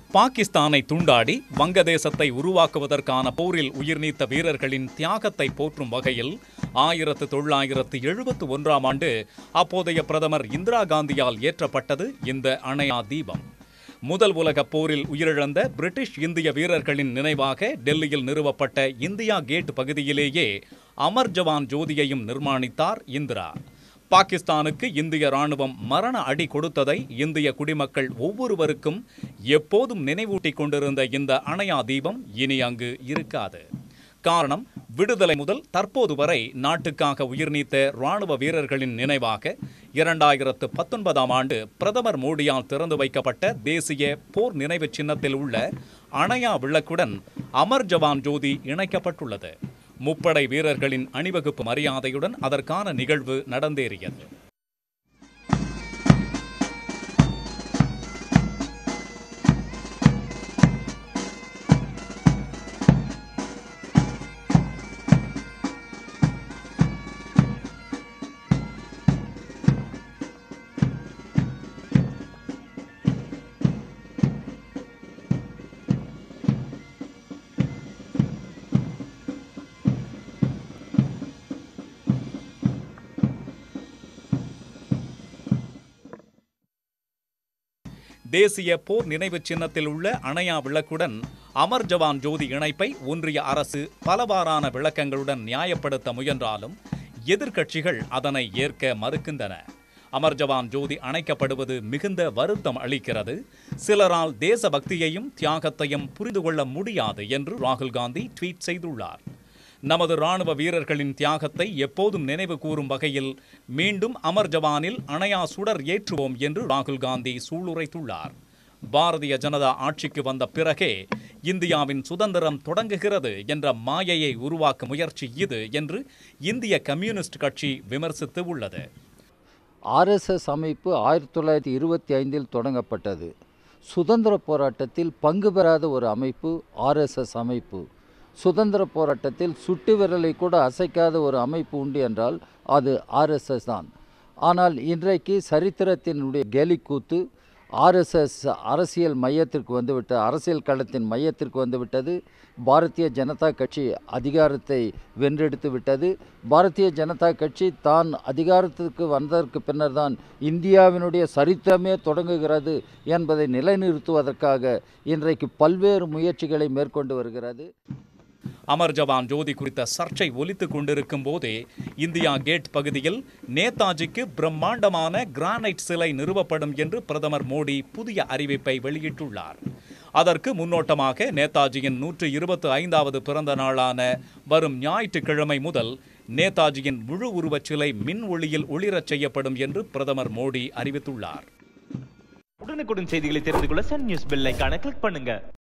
பாகிஸ்தானை துண்டாடி வங்கதேசத்தை உருவாக்குவதற்கான போரில் உயிர்நீத்த வீரர்களின் தியாகத்தை போற்றும் வகையில் ஆயிரத்து தொள்ளாயிரத்து எழுபத்து ஒன்றாம் ஆண்டு அப்போதைய பிரதமர் இந்திரா காந்தியால் ஏற்றப்பட்டது இந்த அணையா தீபம் முதல் உலகப் போரில் உயிரிழந்த பிரிட்டிஷ் இந்திய வீரர்களின் நினைவாக டெல்லியில் நிறுவப்பட்ட இந்தியா கேட் பகுதியிலேயே அமர் ஜவான் ஜோதியையும் நிர்மாணித்தார் இந்திரா பாகிஸ்தானுக்கு இந்திய ராணுவம் மரண அடி கொடுத்ததை இந்திய குடிமக்கள் ஒவ்வொருவருக்கும் எப்போதும் நினைவூட்டிக் கொண்டிருந்த இந்த அணையா தீபம் இனி அங்கு இருக்காது காரணம் விடுதலை முதல் தற்போது வரை நாட்டுக்காக உயிர்நீத்த ராணுவ வீரர்களின் நினைவாக இரண்டாயிரத்து பத்தொன்பதாம் ஆண்டு பிரதமர் மோடியால் திறந்து வைக்கப்பட்ட தேசிய போர் நினைவு சின்னத்தில் உள்ள அணையா விளக்குடன் அமர் ஜவான் ஜோதி இணைக்கப்பட்டுள்ளது முப்படை வீரர்களின் அணிவகுப்பு மரியாதையுடன் அதற்கான நிகழ்வு நடந்தேறியது தேசிய போர் நினைவு சின்னத்தில் உள்ள அணையா விளக்குடன் அமர் ஜவான் ஜோதி இணைப்பை ஒன்றிய அரசு பலவாறான விளக்கங்களுடன் நியாயப்படுத்த முயன்றாலும் எதிர்க்கட்சிகள் அதனை ஏற்க மறுக்கின்றன அமர் ஜவான் ஜோதி அணைக்கப்படுவது மிகுந்த வருத்தம் அளிக்கிறது சிலரால் தேசபக்தியையும் தியாகத்தையும் புரிந்து கொள்ள முடியாது என்று ராகுல் காந்தி ட்வீட் செய்துள்ளார் நமது ராணுவ வீரர்களின் தியாகத்தை எப்போதும் நினைவு கூறும் வகையில் மீண்டும் அமர் ஜவானில் அணையா சுடர் ஏற்றுவோம் என்று ராகுல் காந்தி சூளுரைத்துள்ளார் பாரதிய ஜனதா ஆட்சிக்கு வந்த பிறகே இந்தியாவின் சுதந்திரம் தொடங்குகிறது என்ற மாயையை உருவாக்கும் முயற்சி இது என்று இந்திய கம்யூனிஸ்ட் கட்சி விமர்சித்து உள்ளது ஆர்எஸ்எஸ் அமைப்பு ஆயிரத்தி தொள்ளாயிரத்தி இருபத்தி ஐந்தில் தொடங்கப்பட்டது சுதந்திர போராட்டத்தில் பங்கு பெறாத ஒரு அமைப்பு ஆர்எஸ்எஸ் அமைப்பு சுதந்திர போராட்டத்தில் சுட்டு விரலை கூட அசைக்காத ஒரு அமைப்பு உண்டு என்றால் அது ஆர்எஸ்எஸ் தான் ஆனால் இன்றைக்கு சரித்திரத்தினுடைய கேலிக்கூத்து ஆர்எஸ்எஸ் அரசியல் மையத்திற்கு வந்துவிட்ட அரசியல் களத்தின் மையத்திற்கு வந்துவிட்டது பாரதிய ஜனதா கட்சி அதிகாரத்தை வென்றெடுத்து விட்டது பாரதிய ஜனதா கட்சி தான் அதிகாரத்துக்கு வந்ததற்கு பின்னர் தான் இந்தியாவினுடைய சரித்திரமே தொடங்குகிறது என்பதை நிலைநிறுத்துவதற்காக இன்றைக்கு பல்வேறு முயற்சிகளை மேற்கொண்டு வருகிறது அமர் ஜவான் ஜோதி குறித்த சர்ச்சை ஒலித்துக் கொண்டிருக்கும் போதே இந்தியா கேட் பகுதியில் நேதாஜிக்கு பிரம்மாண்டமான கிரானைட் சிலை நிறுவப்படும் என்று பிரதமர் மோடி புதிய அறிவிப்பை வெளியிட்டுள்ளார் அதற்கு முன்னோட்டமாக நேதாஜியின் நூற்று இருபத்தி ஐந்தாவது பிறந்த நாளான வரும் ஞாயிற்றுக்கிழமை முதல் நேதாஜியின் முழு உருவச் சிலை மின் ஒளியில் ஒளிரச் செய்யப்படும் என்று பிரதமர் மோடி அறிவித்துள்ளார் உடனுக்குடன் செய்திகளை தெரிந்து கொள்ள சன் நியூஸ் பெல் ஐகானை கிளிக் பண்ணுங்க